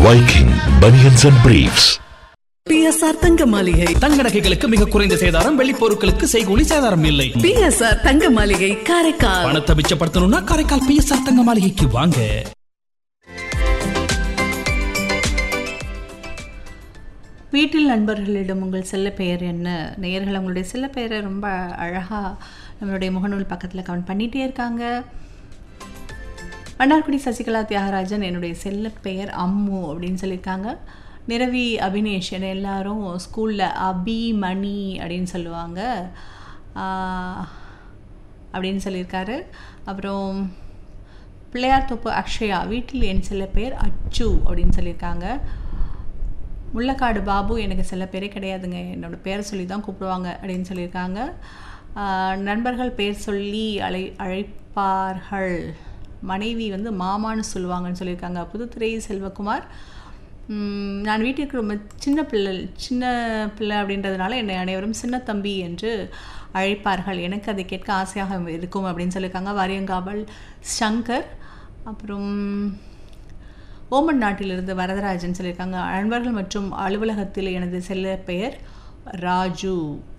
Viking Bunions and Briefs. BSR தங்க மாளிகை தங்க நகைகளுக்கு மிக குறைந்த சேதாரம் வெள்ளி பொருட்களுக்கு செய்கூலி சேதாரம் இல்லை பிஎஸ்ஆர் தங்க மாளிகை காரைக்கால் பணத்தை மிச்சப்படுத்தணும்னா காரைக்கால் பிஎஸ்ஆர் தங்க மாளிகைக்கு வாங்க வீட்டில் நண்பர்களிடம் உங்கள் செல்ல பெயர் என்ன நேயர்கள் உங்களுடைய செல்ல பெயரை ரொம்ப அழகாக நம்மளுடைய முகநூல் பக்கத்தில் கமெண்ட் பண்ணிகிட்டே இருக்காங்க மன்னார்குடி சசிகலா தியாகராஜன் என்னுடைய செல்ல பெயர் அம்மு அப்படின்னு சொல்லியிருக்காங்க நிரவி அபினேஷ் என்னை எல்லாரும் ஸ்கூலில் அபி மணி அப்படின்னு சொல்லுவாங்க ஆஹ், அப்படின்னு சொல்லியிருக்காரு அப்புறம் பிள்ளையார் தோப்பு அக்ஷயா வீட்டில் என் செல்ல பெயர் அச்சு அப்படின்னு சொல்லியிருக்காங்க முள்ளக்காடு பாபு எனக்கு சில பேரே கிடையாதுங்க என்னோட பேரை சொல்லி தான் கூப்பிடுவாங்க அப்படின்னு சொல்லியிருக்காங்க ஆஹ் நண்பர்கள் பேர் சொல்லி அழை அழைப்பார்கள் மனைவி வந்து மாமான்னு சொல்லுவாங்கன்னு சொல்லியிருக்காங்க புதுத்துறை செல்வகுமார் உம், நான் வீட்டிற்கு ரொம்ப சின்ன பிள்ளை சின்ன பிள்ளை அப்படின்றதுனால என்னை அனைவரும் சின்ன தம்பி என்று அழைப்பார்கள் எனக்கு அதை கேட்க ஆசையாக இருக்கும் அப்படின்னு சொல்லியிருக்காங்க வாரியங்காவல் சங்கர் அப்புறம் ஓமன் நாட்டிலிருந்து வரதராஜன் சொல்லியிருக்காங்க நண்பர்கள் மற்றும் அலுவலகத்தில் எனது செல்ல பெயர் ராஜு